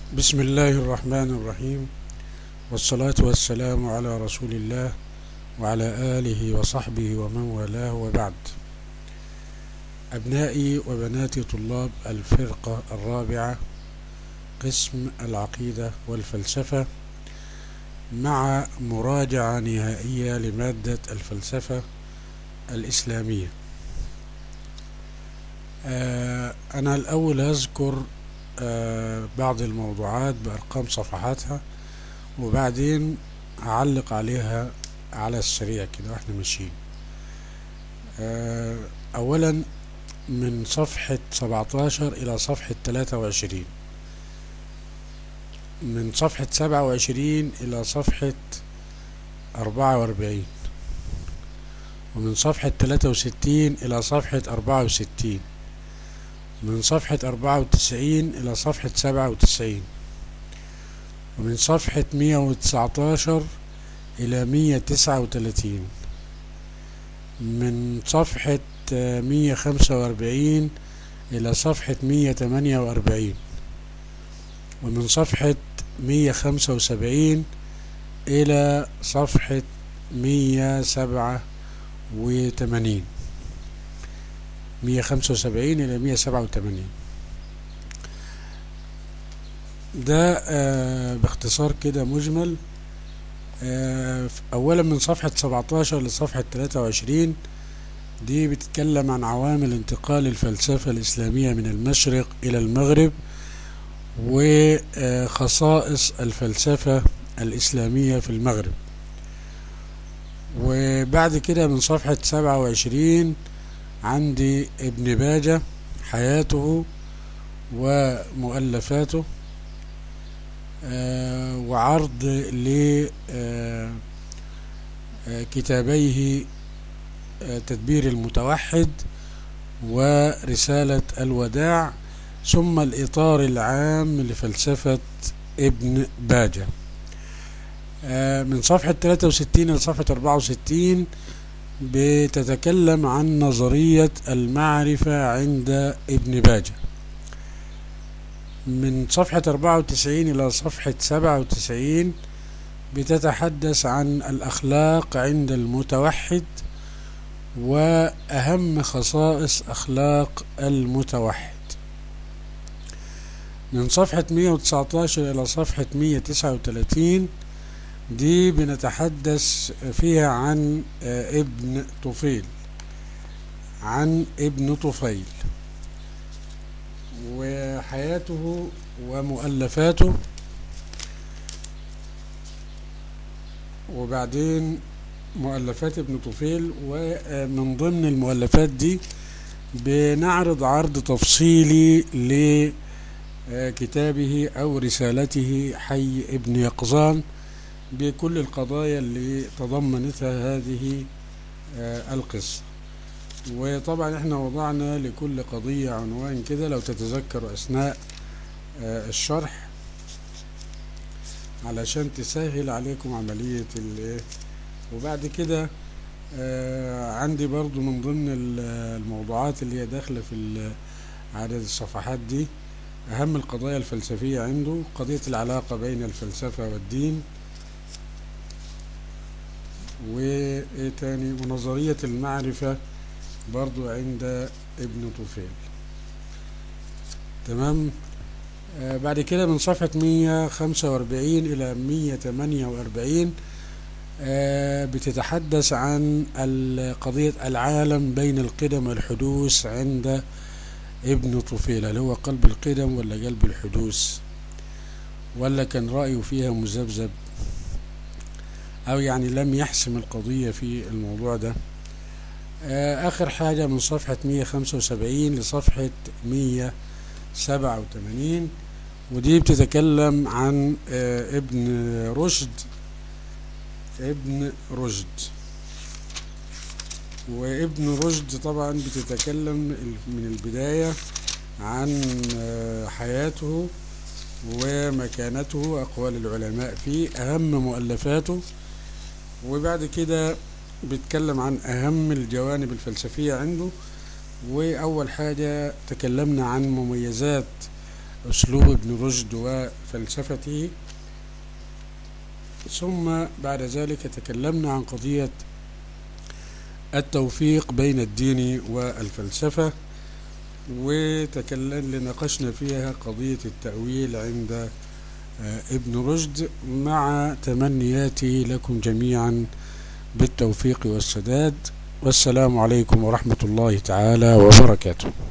بسم الله الرحمن الرحيم والصلاة والسلام على رسول الله وعلى آله وصحبه ومن والاه وبعد أبنائي وبناتي طلاب الفرقة الرابعة قسم العقيدة والفلسفة مع مراجعة نهائية لمادة الفلسفة الإسلامية آه أنا الأول أذكر آه بعض الموضوعات بأرقام صفحاتها وبعدين أعلق عليها على السريع كده واحنا ماشيين آه أولا من صفحة 17 إلى صفحة 23 من صفحة 27 إلى صفحة 44 ومن صفحة 63 إلى صفحة 64 من صفحة 94 إلى صفحة 97 ومن صفحة 119 إلى 139 من صفحة 145 إلى صفحة 148 ومن صفحة 175 إلى صفحة 187 175 إلى 187 ده آه باختصار كده مجمل آه أولا من صفحة 17 لصفحة 23 دي بتتكلم عن عوامل انتقال الفلسفة الإسلامية من المشرق إلى المغرب وخصائص الفلسفة الإسلامية في المغرب وبعد كده من صفحة 27 عندي ابن باجة حياته ومؤلفاته آه وعرض لكتابيه آه تدبير المتوحد ورسالة الوداع ثم الإطار العام لفلسفة ابن باجة آه من صفحة 63 إلى صفحة 64 بتتكلم عن نظرية المعرفة عند ابن باجة من صفحة 94 إلى صفحة 97 بتتحدث عن الأخلاق عند المتوحد وأهم خصائص أخلاق المتوحد من صفحة 119 إلى صفحة 139 دي بنتحدث فيها عن ابن طفيل عن ابن طفيل وحياته ومؤلفاته وبعدين مؤلفات ابن طفيل ومن ضمن المؤلفات دي بنعرض عرض تفصيلي لكتابه أو رسالته حي ابن يقظان بكل القضايا اللي تضمنتها هذه القصة وطبعا احنا وضعنا لكل قضية عنوان كده لو تتذكروا أثناء الشرح علشان تسهل عليكم عملية وبعد كده عندي برضو من ضمن الموضوعات اللي هي داخلة في عدد الصفحات دي أهم القضايا الفلسفية عنده قضية العلاقة بين الفلسفة والدين وايه تاني ونظرية المعرفة برضو عند ابن طفيل تمام آه بعد كده من صفحة 145 إلى 148 آه بتتحدث عن قضية العالم بين القدم والحدوث عند ابن طفيل هل هو قلب القدم ولا قلب الحدوث ولا كان رأيه فيها مذبذب أو يعني لم يحسم القضية في الموضوع ده آخر حاجة من صفحة 175 لصفحة 187 ودي بتتكلم عن ابن رشد ابن رشد وابن رشد طبعا بتتكلم من البداية عن حياته ومكانته وأقوال العلماء فيه أهم مؤلفاته وبعد كده بيتكلم عن أهم الجوانب الفلسفية عنده وأول حاجة تكلمنا عن مميزات أسلوب ابن رشد وفلسفته ثم بعد ذلك تكلمنا عن قضية التوفيق بين الدين والفلسفة وتكلم ناقشنا فيها قضية التأويل عند ابن رشد مع تمنياتي لكم جميعا بالتوفيق والسداد والسلام عليكم ورحمة الله تعالى وبركاته